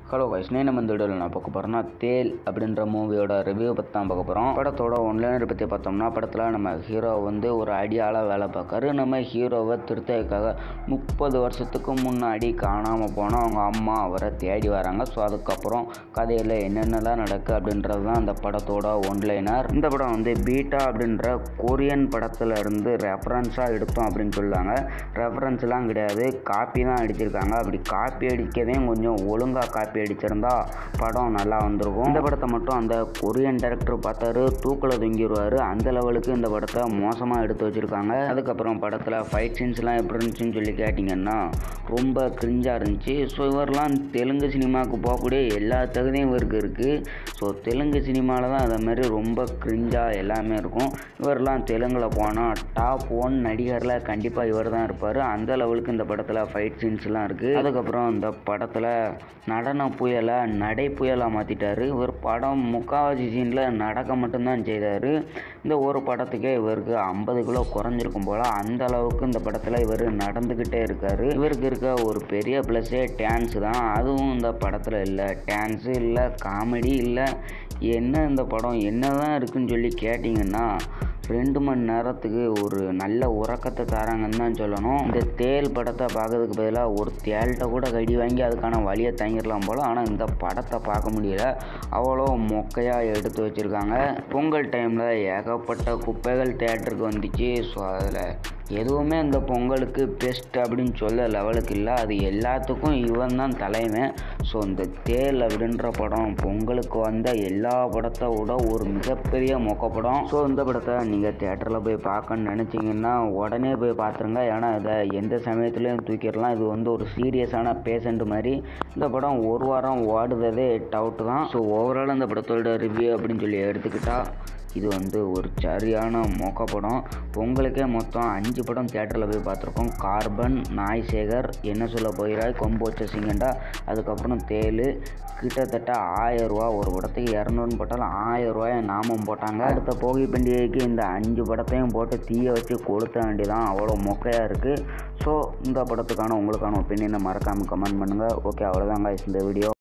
hello guys நான் நம்ம இந்த வீடியோவில் நான் பார்க்க போகிறேன்னா தேல் அப்படின்ற மூவியோட ரிவ்யூ பற்றி தான் பார்க்க போகிறோம் படத்தோட ஒன்லைனர் பற்றி பார்த்தோம்னா படத்தில் நம்ம ஹீரோ வந்து ஒரு அடியாளாக வேலை பார்க்காரு நம்ம ஹீரோவை திருத்ததுக்காக முப்பது வருஷத்துக்கு முன்னாடி காணாமல் போனால் அவங்க அம்மா அவரை தேடி வராங்க ஸோ அதுக்கப்புறம் கதையில் என்னென்னலாம் நடக்கு அப்படின்றது தான் அந்த படத்தோட ஒன்லைனர் இந்த படம் வந்து பீட்டா அப்படின்ற கொரியன் படத்தில் இருந்து ரெஃபரன்ஸாக எடுத்தோம் அப்படின்னு சொல்லுவாங்க ரெஃபரன்ஸ்லாம் கிடையாது காப்பி தான் அடிச்சிருக்காங்க அப்படி காப்பி அடிக்கதையும் கொஞ்சம் ஒழுங்காக காப்பி அடிச்சிருந்தா படம் நல்லா வந்திருக்கும் இந்த படத்தை மட்டும் அந்த கொரியன் டைரக்டர் பார்த்தாரு தூக்கில் தொங்கிடுவார் அந்த லெவலுக்கு இந்த படத்தை மோசமாக எடுத்து வச்சுருக்காங்க அதுக்கப்புறம் படத்தில் ஃபைட் சீன்ஸ்லாம் எப்படி இருந்துச்சுன்னு சொல்லி கேட்டிங்கன்னா ரொம்ப கிரிஞ்சாக இருந்துச்சு ஸோ இவரெலாம் தெலுங்கு சினிமாவுக்கு போகக்கூடிய எல்லா தகுதியும் இவருக்கு இருக்குது ஸோ தெலுங்கு சினிமாவில் தான் அதை மாதிரி ரொம்ப கிரிஞ்சாக எல்லாமே இருக்கும் இவரெலாம் தெலுங்கில் போனால் டாப் ஒன் நடிகரில் கண்டிப்பாக இவர் தான் இருப்பார் அந்த லெவலுக்கு இந்த படத்தில் ஃபைட் சீன்ஸ்லாம் இருக்குது அதுக்கப்புறம் இந்த படத்தில் நடன புயலை நடை புயலாக மாற்றிட்டாரு இவர் படம் முக்காவாசி சீனில் நடக்க மட்டும்தான் செய்தார் இந்த ஒரு படத்துக்கே இவருக்கு ஐம்பது கிலோ குறைஞ்சிருக்கும் போல் அந்த அளவுக்கு இந்த படத்தில் இவர் நடந்துக்கிட்டே இருக்கார் இவருக்கு இருக்க ஒரு பெரிய ப்ளஸ்ஸே டான்ஸு தான் அதுவும் இந்த படத்தில் இல்லை டான்ஸு இல்லை காமெடி இல்லை என்ன இந்த படம் என்ன தான் இருக்குன்னு சொல்லி கேட்டிங்கன்னா ரெண்டு மணி நேரத்துக்கு ஒரு நல்ல உறக்கத்தை தராங்கன்னு தான் சொல்லணும் இந்த தேல் படத்தை பார்க்கறதுக்கு பதிலாக ஒரு தேல்கிட்ட கூட கடி வாங்கி அதுக்கான வழியை தங்கிடலாம் போல் ஆனால் இந்த படத்தை பார்க்க முடியல அவ்வளோ மொக்கையாக எடுத்து வச்சுருக்காங்க பொங்கல் டைமில் ஏகப்பட்ட குப்பைகள் தேட்டருக்கு வந்துச்சு ஸோ அதில் எதுவுமே இந்த பொங்கலுக்கு பெஸ்ட் அப்படின்னு சொல்ல லெவலுக்கு இல்லை அது எல்லாத்துக்கும் இவன் தான் தலைவன் ஸோ இந்த தேல் அப்படின்ற படம் பொங்கலுக்கு வந்த எல்லா படத்தை விட ஒரு மிகப்பெரிய மொக்க படம் ஸோ இந்த படத்தை நீங்கள் தேட்டரில் போய் பார்க்கணுன்னு நினச்சிங்கன்னா உடனே போய் பார்த்துருங்க ஏன்னா இதை எந்த சமயத்துலையும் தூக்கிடலாம் இது வந்து ஒரு சீரியஸான பேஷண்ட் மாதிரி இந்த படம் ஒரு வாரம் ஓடுறதே டவுட்டு தான் ஸோ ஓவரால் இந்த படத்தோட ரிவ்யூ அப்படின்னு சொல்லி எடுத்துக்கிட்டால் இது வந்து ஒரு சரியான மொக்க படம் பொங்கலுக்கே மொத்தம் அஞ்சு படம் தேட்டரில் போய் பார்த்துருக்கோம் கார்பன் நாய் சேகர் என்ன சொல்ல போகிறாய் கொம்போச்ச சிங்கண்டா அதுக்கப்புறம் தேலு கிட்டத்தட்ட ஆயிரம் ரூபா ஒரு படத்துக்கு இரநூறுன்னு போட்டாலும் ஆயிரம் ரூபாயை நாமம் போட்டாங்க அடுத்த போகி பண்டிகைக்கு இந்த அஞ்சு படத்தையும் போட்டு தீய வச்சு கொளுத்த வேண்டியதான் அவ்வளோ மொக்கையாக இருக்குது ஸோ இந்த படத்துக்கான உங்களுக்கான ஒப்பீனியனை மறக்காமல் கமெண்ட் பண்ணுங்கள் ஓகே அவ்வளோதாங்க இந்த வீடியோ